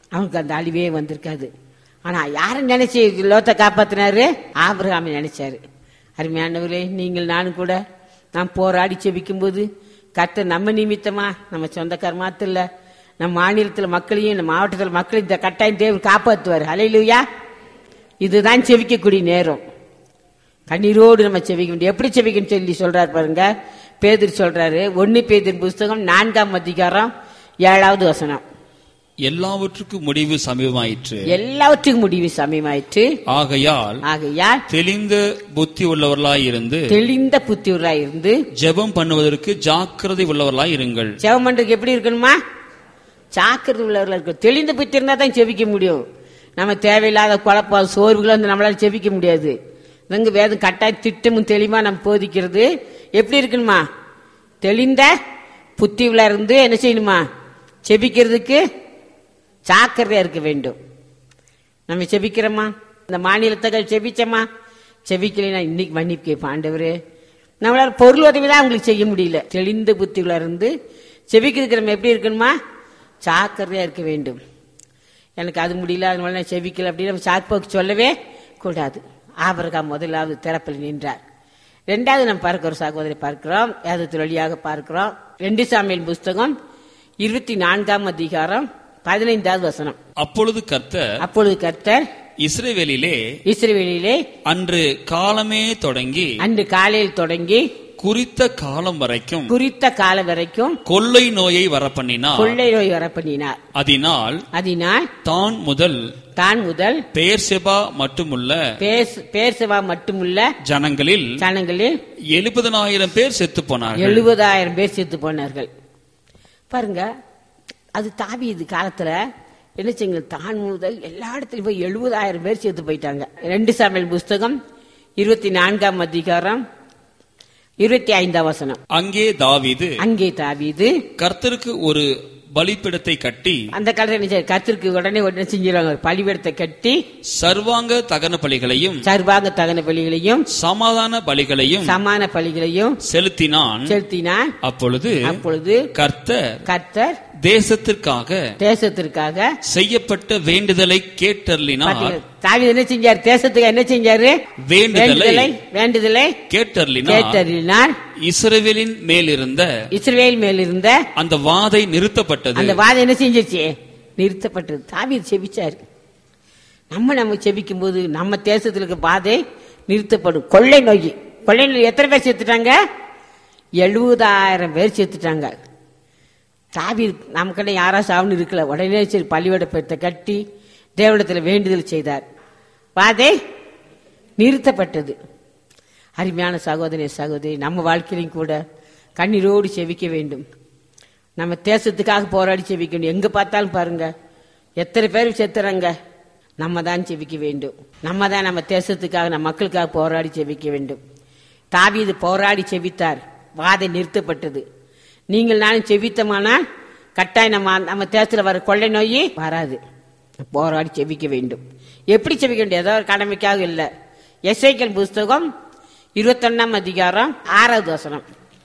அவனுக்கு அந்த அழிவே வந்திருக்காது ஆனா யாரை நினைச்சு லோத்தை காப்பாத்தினாரு ஆபிரகாமை நினைச்சாரு அருமையானவர்களே நீங்கள் நானும் கூட நாம் போராடி செபிக்கும் போது கர்த்தர் நம்ம நிமித்தமா நம்ம சொந்தக்கார மாத்திரம் இல்ல நம்ம மாநிலத்தில் மக்களையும் நம்ம மாவட்டத்தில் மக்களையும் இந்த கட்டாயம் தேவன் காப்பாற்றுவார் அலையிலுயா இதுதான் செவிக்கக்கூடிய நேரம் கண்ணீரோடு நம்ம செவிக்க முடியும் எப்படி செவிக்கணும் சொல்லி சொல்றாரு பாருங்க பேதர் சொல்றாரு ஒன்னு பேதின் புஸ்தகம் நான்காம் அதிகாரம் ஏழாவது வசனம் எல்லாவற்றுக்கும் முடிவு சமீபமாயிற்று எல்லாவற்றுக்கும் முடிவு சமயமாயிற்று ஆகையால் ஆகையால் தெளிந்த புத்தி உள்ளவர்களாய் இருந்து தெளிந்த புத்தியூராய் இருந்து ஜெபம் பண்ணுவதற்கு ஜாக்கிரதை உள்ளவர்களாய் இருங்கள் செவமன்றக்கு எப்படி இருக்கணுமா சாக்கிரதை உள்ளவர்களா இருக்கும் தெளிந்த புத்தி இருந்தா தான் செவிக்க முடியும் நம்ம தேவையில்லாத குழப்பம் சோர்வுகளை வந்து நம்மளால செவிக்க முடியாது இங்க வேதம் கட்டாய திட்டமும் தெளிவா நம்ம போதிக்கிறது எப்படி இருக்கணுமா தெளிந்த புத்தி உள்ள இருந்து என்ன செய்யணுமா செபிக்கிறதுக்கு ஜாக்கிரதையா இருக்க வேண்டும் நம்ம செபிக்கிறோமா இந்த மாநிலத்தை செபிச்சோமா செபிக்கலைன்னா இன்னைக்கு மன்னிப்பு கேட்போம் ஆண்டவரே நம்மளால பொருள் உதவி தான் அவங்களுக்கு செய்ய முடியல தெளிந்த புத்திகளா இருந்து செபிக்கிறதுக்கு நம்ம எப்படி இருக்கணுமா ஜாக்கிரதையா இருக்க வேண்டும் எனக்கு அது முடியல அதனால நான் செபிக்கல அப்படின்னு நம்ம சாக்கு சொல்லவே கூடாது ஆபரகாம் முதலாவது திறப்பில் நின்றார் ரெண்டாவது நம்ம பார்க்கிற சகோதரி பார்க்கிறோம் வேதத்தின் வழியாக பார்க்கிறோம் ரெண்டு சாமியல் புஸ்தகம் இருபத்தி நான்காம் அதிகாரம் பதினைந்தாவது வசனம் அப்பொழுது கர்த்தர் அப்பொழுது கர்த்தர் இஸ்ரவேலிலே இஸ்ரவேலிலே அன்று காலமே தொடங்கி அன்று காலையில் தொடங்கி குறித்த காலம் வரைக்கும் குறித்த காலம் வரைக்கும் கொள்ளை நோயை வரப்பண்ணினார் கொள்ளை நோய் வர பண்ணினார் அதனால் அதனால் தான் முதல் தான் முதல் பெயர்செபா மட்டுமுள்ள பேஸ்- பேர்சவா மட்டுமல்ல ஜனங்களில் ஜனங்களில் எழுபதனாயிரம் பேர் செத்து போனார்கள் எழுபதாயிரம் பேர் செத்து போனார்கள் பாருங்க அது தாவீது காலத்துல என்ன செய்யுங்க தான் முதல் எல்லா இடத்துலயும் போய் எழுபதாயிரம் பேர் செத்து போயிட்டாங்க ரெண்டு சமையல் புஸ்தகம் இருபத்தி நான்காம் அதிகாரம் இருபத்தி ஐந்தாம் வசனம் அங்கே தாவீது அங்கே தாவீது கர்த்தருக்கு ஒரு பலிப்பிடத்தை கட்டி அந்த காலத்துல என்ன செய்ய- கர்த்தருக்கு உடனே உடனே செஞ்சிருவாங்க ஒரு பலிபீடத்தை கட்டி சர்வாங்க தகன பலிகளையும் சர்வாங்க தகன பலிகளையும் சமாதான பலிகளையும் சமான பலிகளையும் செலுத்தினான் செலுத்தினார் அப்பொழுது அப்பொழுது கர்த்தர் கர்த்தர் தேசத்திற்காக தேசத்திற்காக செய்யப்பட்ட வேண்டுதலை கேட்டர்லினார் பாத்தீங்களா? தாவீது என்ன செஞ்சார் தேசத்துக்கு என்ன செஞ்சாரு வேண்டுதலை வேண்டுதலை கேட்டர்லினார் கேட்டறினார் இஸ்ரவேலின் மேலிருந்த இஸ்ரவேல் மேல் இருந்த அந்த வாதை நிறுத்தப்பட்டது அந்த வாதம் என்ன செஞ்சிருச்சு நிறுத்தப்பட்டது தாவீது செபிச்சாரு நம்ம நம்ம செபிக்கும் போது நம்ம தேசத்துல இருக்க பாதை நிறுத்தப்படும் கொள்ளை நோய் கொள்ளை நோய் எத்தனை பேர் செத்துட்டாங்க எழுபதாயிரம் பேர் செத்துட்டாங்க தாவி நமக்கெல்லாம் யாரா சாவுன்னு இருக்கல உடனே சரி பள்ளியோட பெருத்தை கட்டி தேவனத்தில் வேண்டுதல் செய்தார் பாதை நிறுத்தப்பட்டது அருமையான சகோதரி சகோதரி நம்ம வாழ்க்கையிலும் கூட கண்ணீரோடு செவிக்க வேண்டும் நம்ம தேசத்துக்காக போராடி செவிக்க வேண்டும் எங்க பார்த்தாலும் பாருங்க எத்தனை பேர் செத்துறாங்க நம்ம தான் செவிக்க வேண்டும் நம்ம தான் நம்ம தேசத்துக்காக நம்ம மக்களுக்காக போராடி செவிக்க வேண்டும் தாவீது போராடி செவித்தார் வாதை நிறுத்தப்பட்டது நீங்கள் நானும் செவித்தமானால் கட்டாயம் நம்ம நம்ம தேசத்தில் வர கொள்ளை நோய் வராது போராடி செவிக்க வேண்டும் எப்படி செவிக்க வேண்டும் ஏதோ ஒரு கடமைக்காக இல்லை எஸ்ஐக்கல் புஸ்தகம் இருபத்தொன்னாம் அதிகாரம் ஆறாவது வசனம்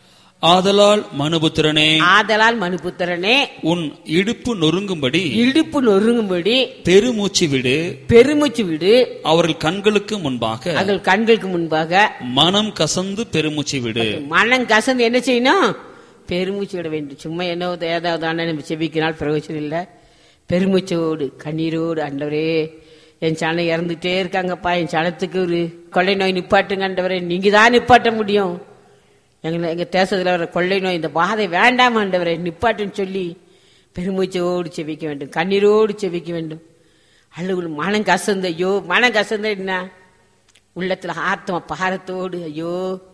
ஆதலால் மனுபுத்திரனே ஆதலால் மனுபுத்திரனே உன் இடுப்பு நொறுங்கும்படி இடுப்பு நொறுங்கும்படி பெருமூச்சு விடு பெருமூச்சு விடு அவர்கள் கண்களுக்கு முன்பாக அவர்கள் கண்களுக்கு முன்பாக மனம் கசந்து பெருமூச்சு விடு மனம் கசந்து என்ன செய்யணும் பெருமூச்சு விட வேண்டும் சும்மா என்ன ஏதாவது ஆனா நம்ம செபிக்கினால் பிரயோஜனம் இல்லை பெருமூச்சோடு கண்ணீரோடு ஆண்டவரே என் சனம் இறந்துட்டே இருக்காங்கப்பா என் சனத்துக்கு ஒரு கொள்ளை நோய் நிப்பாட்டுங்க ஆண்டவரே நீங்க தான் நிப்பாட்ட முடியும் எங்க எங்க தேசத்துல வர கொள்ளை நோய் இந்த பாதை வேண்டாம் ஆண்டவரே நிப்பாட்டுன்னு சொல்லி பெருமூச்சோடு செவிக்க வேண்டும் கண்ணீரோடு செவிக்க வேண்டும் அழுகு மனம் கசந்த ஐயோ மனம் கசந்த என்ன உள்ளத்துல ஆத்ம பாரத்தோடு ஐயோ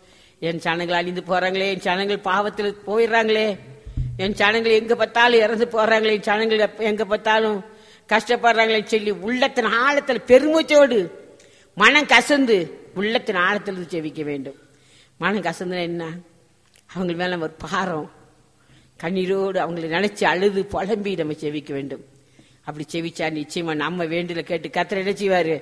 என் சனங்கள் அழிந்து போறாங்களே என் சனங்கள் பாவத்தில் போயிடுறாங்களே என் சனங்கள் எங்க பார்த்தாலும் இறந்து போறாங்களே என் சனங்கள் எப்ப- எங்க பார்த்தாலும் கஷ்டப்படுறாங்களே சொல்லி உள்ளத்தின் ஆழத்தில் பெருமூச்சோடு மனம் கசந்து உள்ளத்தின் ஆழத்தில் செவிக்க வேண்டும் மனம் கசந்துனா என்ன அவங்க மேல ஒரு பாரம் கண்ணீரோடு அவங்களை நினைச்சு அழுது புலம்பி நம்ம செவிக்க வேண்டும் அப்படி செவிச்சா நிச்சயமா நம்ம வேண்டுல கேட்டு கத்திர என்ன செய்வாரு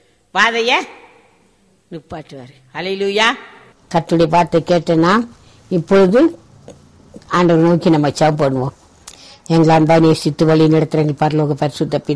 பாதைய நிப்பாட்டுவாரு அலையிலுயா கத்துடைய வார்த்தை கேட்டேன்னா இப்பொழுது ஆண்டவர் நோக்கி நம்ம ஜெபம் பண்ணுவோம் எங்களை அன்பா நேசித்து வழி நடத்துற பரலோக பரிசுத்த